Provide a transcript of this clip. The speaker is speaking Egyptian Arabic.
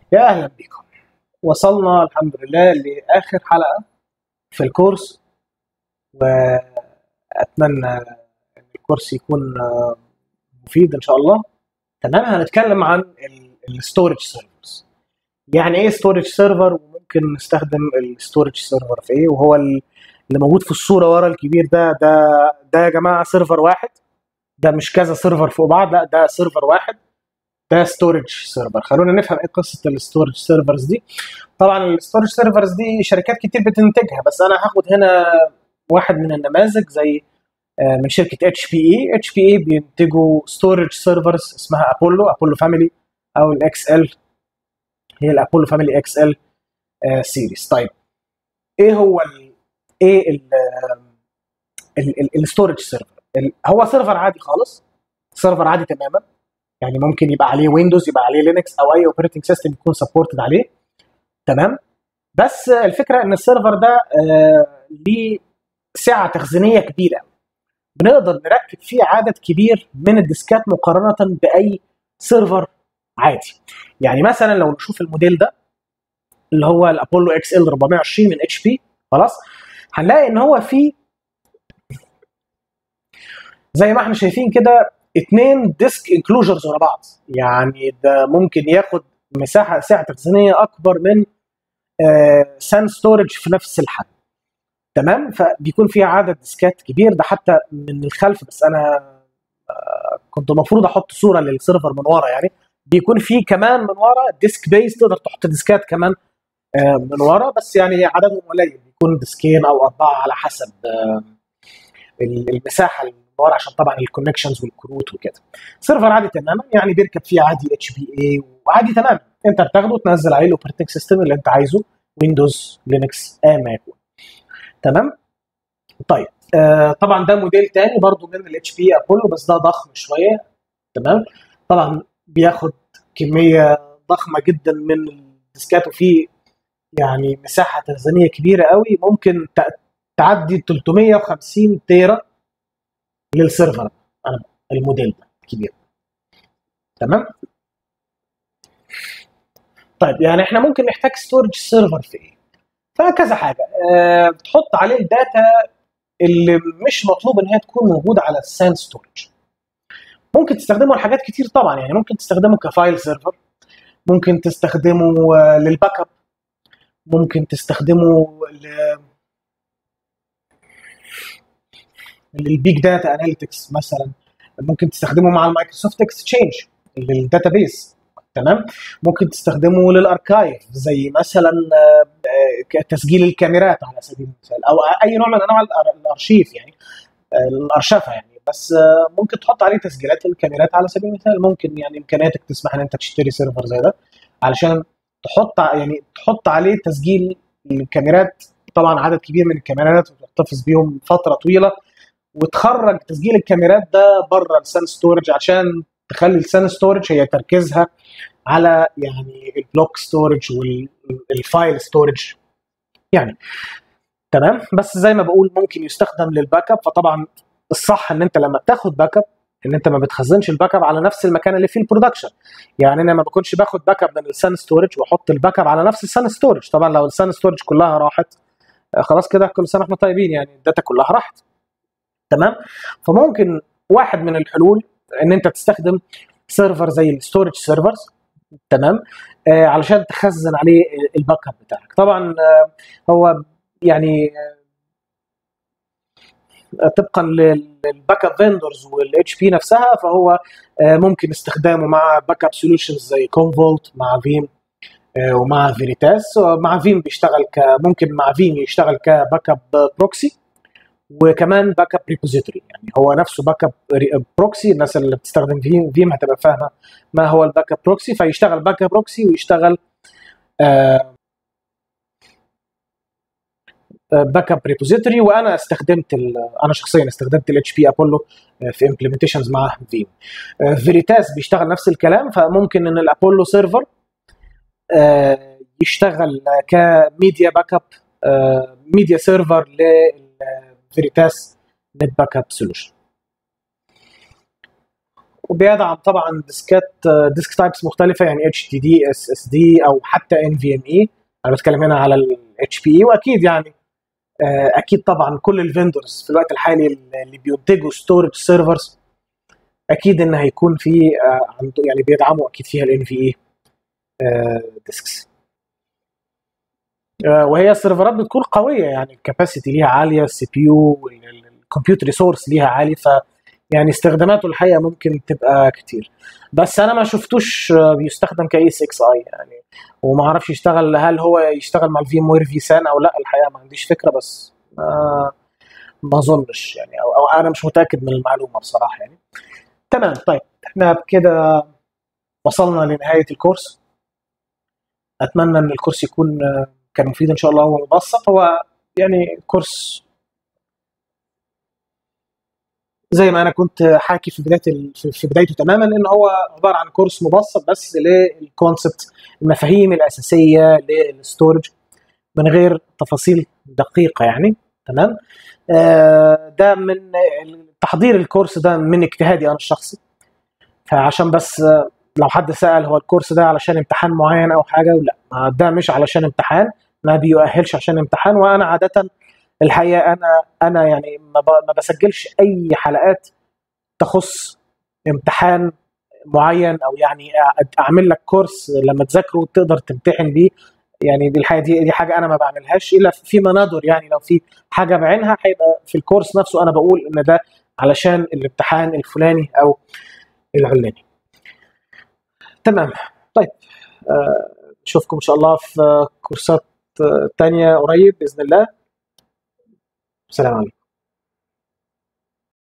يا اهلا بكم وصلنا الحمد لله لاخر حلقه في الكورس واتمنى ان الكورس يكون آه، مفيد ان شاء الله تمام هنتكلم عن الستورج سيرفرز يعني ايه ستورج سيرفر وممكن نستخدم الستورج سيرفر في ايه وهو ال- اللي موجود في الصوره ورا الكبير ده ده ده يا جماعه سيرفر واحد ده مش كذا سيرفر فوق بعض لا ده سيرفر واحد ده ستورج سيرفر خلونا نفهم ايه قصه الستورج سيرفرز دي طبعا الستورج سيرفرز دي شركات كتير بتنتجها بس انا هاخد هنا واحد من النماذج زي آه، من شركه اتش بي اي اتش بي اي بينتجوا ستورج سيرفرز اسمها ابولو ابولو فاميلي او الاكس ال هي الابولو فاميلي اكس ال سيريز طيب ايه هو ال ايه الستورج سيرفر هو سيرفر عادي خالص سيرفر عادي تماما يعني ممكن يبقى عليه ويندوز يبقى عليه لينكس او اي اوبريتنج سيستم يكون سبورتد عليه تمام بس الفكره ان السيرفر ده آه، ليه سعه تخزينيه كبيره بنقدر نركب فيه عدد كبير من الديسكات مقارنه باي سيرفر عادي يعني مثلا لو نشوف الموديل ده اللي هو الابولو اكس ال 420 من اتش بي خلاص هنلاقي ان هو فيه زي ما احنا شايفين كده اتنين ديسك انكلوجرز ورا بعض يعني ده ممكن ياخد مساحه سعه تخزينيه اكبر من سان ستورج في نفس الحجم تمام فبيكون فيها عدد ديسكات كبير ده حتى من الخلف بس انا آه، كنت المفروض احط صوره للسيرفر من ورا يعني بيكون في كمان من ورا ديسك بيس تقدر تحط ديسكات كمان آه، من ورا بس يعني عددهم قليل بيكون ديسكين او اربعه على حسب آه، المساحه اللي من ورا عشان طبعا الكونكشنز والكروت وكده سيرفر عادي تماما يعني بيركب فيه عادي اتش بي اي وعادي تماما انت بتاخده تنزل عليه الاوبريتنج سيستم اللي انت عايزه ويندوز لينكس ايا ما يكون تمام طيب آه طبعا ده موديل تاني برضو من الاتش بي ابولو بس ده ضخم شويه تمام طبعا بياخد كميه ضخمه جدا من الديسكات وفيه يعني مساحه تخزينيه كبيره قوي ممكن تع- تعدي 350 تيرا للسيرفر انا الموديل ده كبير تمام طيب يعني احنا ممكن نحتاج ستورج سيرفر في ايه فكذا حاجه أه تحط عليه الداتا اللي مش مطلوب ان هي تكون موجوده على السان ستورج ممكن تستخدمه لحاجات كتير طبعا يعني ممكن تستخدمه كفايل سيرفر ممكن تستخدمه آه، للباك اب ممكن تستخدمه ل للبيج داتا اناليتكس مثلا ممكن تستخدمه مع المايكروسوفت اكستشينج للداتابيس تمام ممكن تستخدمه للاركايف زي مثلا آه، آه، تسجيل الكاميرات على سبيل المثال او اي نوع من انواع الأر- الارشيف يعني آه، الارشفه يعني بس آه، ممكن تحط عليه تسجيلات الكاميرات على سبيل المثال ممكن يعني امكانياتك تسمح ان انت تشتري سيرفر زي ده علشان تحط ع- يعني تحط عليه تسجيل الكاميرات طبعا عدد كبير من الكاميرات وتحتفظ بيهم فتره طويله وتخرج تسجيل الكاميرات ده بره السان ستورج عشان تخلي السان ستورج هي تركيزها على يعني البلوك ستورج والفايل ستورج يعني تمام بس زي ما بقول ممكن يستخدم للباك اب فطبعا الصح ان انت لما بتاخد باك اب ان انت ما بتخزنش الباك اب على نفس المكان اللي فيه البرودكشن يعني انا ما بكونش باخد باك اب من السان ستورج واحط الباك اب على نفس السان ستورج طبعا لو السان ستورج كلها راحت آه، خلاص كده كل سنه احنا طيبين يعني الداتا كلها راحت تمام فممكن واحد من الحلول ان انت تستخدم سيرفر زي الستورج سيرفرز تمام آه علشان تخزن عليه الباك اب بتاعك طبعا آه هو يعني آه، طبقا للباك اب فيندرز والاتش بي نفسها فهو آه ممكن استخدامه مع باك اب سوليوشنز زي كونفولت مع فيم آه، ومع فيريتاس مع فيم بيشتغل ك ممكن مع فيم يشتغل كباك اب بروكسي وكمان باك اب ريبوزيتوري يعني هو نفسه باك اب بروكسي الناس اللي بتستخدم فيم فيم هتبقى فاهمه ما هو الباك اب بروكسي فيشتغل باك اب بروكسي ويشتغل باك اب ريبوزيتوري وانا استخدمت ال- انا شخصيا استخدمت الاتش بي ابولو في امبلمنتيشنز مع فيم فيريتاس بيشتغل نفس الكلام فممكن ان الابولو سيرفر آه، يشتغل كميديا باك اب ميديا سيرفر للفيريتاس نت باك اب سولوشن وبيدعم طبعا ديسكات ديسك تايبس مختلفه يعني اتش دي دي اس اس دي او حتى ان في ام اي انا بتكلم هنا على الاتش بي اي واكيد يعني آه، اكيد طبعا كل الفندرز في الوقت الحالي اللي بينتجوا ستورج سيرفرز اكيد ان هيكون في آه، عنده يعني بيدعموا اكيد فيها الان في اي ديسكس وهي السيرفرات بتكون قويه يعني الكاباسيتي ليها عاليه السي بي يو الكمبيوتر ريسورس ليها عالي ف يعني استخداماته الحقيقه ممكن تبقى كتير بس انا ما شفتوش بيستخدم كاي 6 اي يعني وما اعرفش يشتغل هل هو يشتغل مع الفي وير في سان او لا الحقيقه ما عنديش فكره بس ما ما اظنش يعني أو, او انا مش متاكد من المعلومه بصراحه يعني تمام طيب احنا بكده وصلنا لنهايه الكورس اتمنى ان الكورس يكون كان مفيد ان شاء الله ومبسط هو يعني كورس زي ما انا كنت حاكي في بدايه في بدايته تماما ان هو عباره عن كورس مبسط بس للكونسبت المفاهيم الاساسيه للستورج من غير تفاصيل دقيقه يعني تمام آه، ده من تحضير الكورس ده من اجتهادي انا الشخصي فعشان بس لو حد سال هو الكورس ده علشان امتحان معين او حاجه لا ده مش علشان امتحان ما بيؤهلش عشان امتحان وانا عاده الحقيقه انا انا يعني ما بسجلش اي حلقات تخص امتحان معين او يعني اعمل لك كورس لما تذاكره تقدر تمتحن بيه يعني دي الحاجه دي دي حاجه انا ما بعملهاش الا فيما ندر يعني لو في حاجه بعينها هيبقى في الكورس نفسه انا بقول ان ده علشان الامتحان الفلاني او العلاني تمام طيب آه، نشوفكم ان شاء الله في كورسات تانية قريب باذن الله السلام عليكم